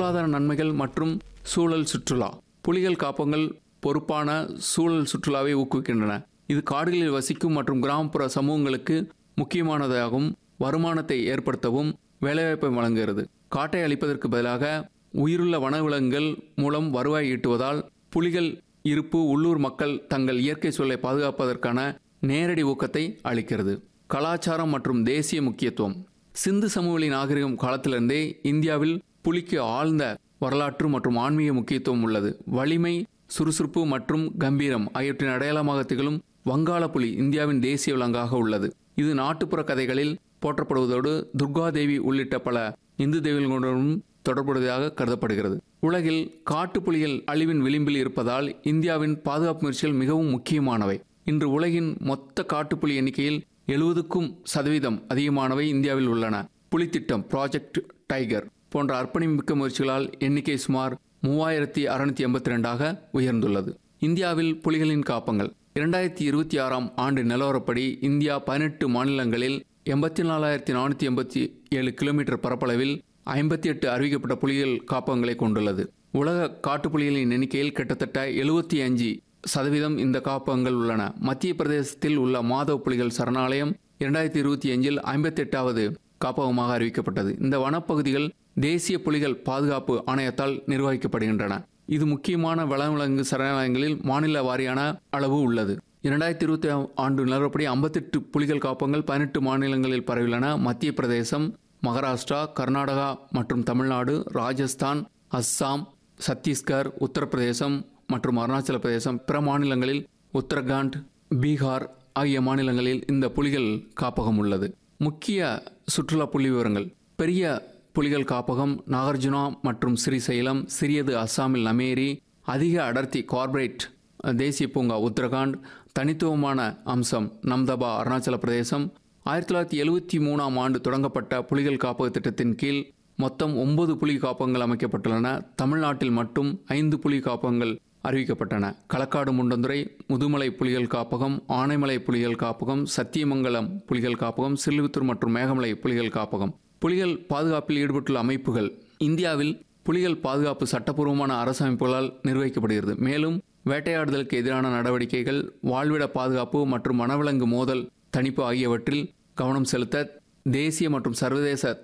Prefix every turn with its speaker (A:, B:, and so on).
A: பொருளாதார நன்மைகள் மற்றும் சூழல் சுற்றுலா புலிகள் காப்பகங்கள் பொறுப்பான சூழல் சுற்றுலாவை ஊக்குவிக்கின்றன இது காடுகளில் வசிக்கும் மற்றும் கிராமப்புற சமூகங்களுக்கு முக்கியமானதாகவும் வருமானத்தை ஏற்படுத்தவும் வேலைவாய்ப்பை வழங்குகிறது காட்டை அழிப்பதற்கு பதிலாக உயிருள்ள வனவிலங்குகள் மூலம் வருவாய் ஈட்டுவதால் புலிகள் இருப்பு உள்ளூர் மக்கள் தங்கள் இயற்கை சூழலை பாதுகாப்பதற்கான நேரடி ஊக்கத்தை அளிக்கிறது கலாச்சாரம் மற்றும் தேசிய முக்கியத்துவம் சிந்து சமவெளி நாகரிகம் காலத்திலிருந்தே இந்தியாவில் புலிக்கு ஆழ்ந்த வரலாற்று மற்றும் ஆன்மீக முக்கியத்துவம் உள்ளது வலிமை சுறுசுறுப்பு மற்றும் கம்பீரம் ஆகியவற்றின் அடையாளமாக திகழும் வங்காள புலி இந்தியாவின் தேசிய விலங்காக உள்ளது இது நாட்டுப்புற கதைகளில் போற்றப்படுவதோடு துர்காதேவி உள்ளிட்ட பல இந்து தெய்வங்களுடனும் தொடர்புடையதாக கருதப்படுகிறது உலகில் காட்டுப்புலிகள் அழிவின் விளிம்பில் இருப்பதால் இந்தியாவின் பாதுகாப்பு முயற்சிகள் மிகவும் முக்கியமானவை இன்று உலகின் மொத்த காட்டுப்புலி எண்ணிக்கையில் எழுபதுக்கும் சதவீதம் அதிகமானவை இந்தியாவில் உள்ளன புலித்திட்டம் ப்ராஜெக்ட் டைகர் போன்ற அர்ப்பணிமிக்க முயற்சிகளால் எண்ணிக்கை சுமார் மூவாயிரத்தி அறுநூத்தி எண்பத்தி ரெண்டாக உயர்ந்துள்ளது இந்தியாவில் புலிகளின் காப்பங்கள் இரண்டாயிரத்தி இருபத்தி ஆறாம் ஆண்டு நிலவரப்படி இந்தியா பதினெட்டு மாநிலங்களில் எண்பத்தி நாலாயிரத்தி நானூற்றி எண்பத்தி ஏழு கிலோமீட்டர் பரப்பளவில் ஐம்பத்தி எட்டு அறிவிக்கப்பட்ட புலிகள் காப்பகங்களை கொண்டுள்ளது உலக காட்டுப்புலிகளின் எண்ணிக்கையில் கிட்டத்தட்ட எழுபத்தி அஞ்சு சதவீதம் இந்த காப்பகங்கள் உள்ளன மத்திய பிரதேசத்தில் உள்ள மாதவ புலிகள் சரணாலயம் இரண்டாயிரத்தி இருபத்தி அஞ்சில் ஐம்பத்தி எட்டாவது காப்பகமாக அறிவிக்கப்பட்டது இந்த வனப்பகுதிகள் தேசிய புலிகள் பாதுகாப்பு ஆணையத்தால் நிர்வகிக்கப்படுகின்றன இது முக்கியமான வனவிலங்கு சரணாலயங்களில் மாநில வாரியான அளவு உள்ளது இரண்டாயிரத்தி இருபத்தி ஆண்டு நிலவரப்படி ஐம்பத்தெட்டு புலிகள் காப்பகங்கள் பதினெட்டு மாநிலங்களில் பரவியுள்ளன மத்திய பிரதேசம் மகாராஷ்டிரா கர்நாடகா மற்றும் தமிழ்நாடு ராஜஸ்தான் அஸ்ஸாம் சத்தீஸ்கர் உத்தரப்பிரதேசம் மற்றும் அருணாச்சல பிரதேசம் பிற மாநிலங்களில் உத்தரகாண்ட் பீகார் ஆகிய மாநிலங்களில் இந்த புலிகள் காப்பகம் உள்ளது முக்கிய சுற்றுலா புள்ளி விவரங்கள் பெரிய புலிகள் காப்பகம் நாகார்ஜுனா மற்றும் ஸ்ரீசைலம் சிறியது அஸ்ஸாமில் நமேரி அதிக அடர்த்தி கார்ப்பரேட் தேசிய பூங்கா உத்தரகாண்ட் தனித்துவமான அம்சம் நம்தபா அருணாச்சல பிரதேசம் ஆயிரத்தி தொள்ளாயிரத்தி எழுவத்தி மூணாம் ஆண்டு தொடங்கப்பட்ட புலிகள் காப்பக திட்டத்தின் கீழ் மொத்தம் ஒன்பது புலி காப்பகங்கள் அமைக்கப்பட்டுள்ளன தமிழ்நாட்டில் மட்டும் ஐந்து புலி காப்பகங்கள் அறிவிக்கப்பட்டன களக்காடு முண்டந்துறை முதுமலை புலிகள் காப்பகம் ஆனைமலை புலிகள் காப்பகம் சத்தியமங்கலம் புலிகள் காப்பகம் சில்லுத்தூர் மற்றும் மேகமலை புலிகள் காப்பகம் புலிகள் பாதுகாப்பில் ஈடுபட்டுள்ள அமைப்புகள் இந்தியாவில் புலிகள் பாதுகாப்பு சட்டப்பூர்வமான அரசு அமைப்புகளால் நிர்வகிக்கப்படுகிறது மேலும் வேட்டையாடுதலுக்கு எதிரான நடவடிக்கைகள் வாழ்விட பாதுகாப்பு மற்றும் வனவிலங்கு மோதல் தணிப்பு ஆகியவற்றில் கவனம் செலுத்த தேசிய மற்றும் சர்வதேச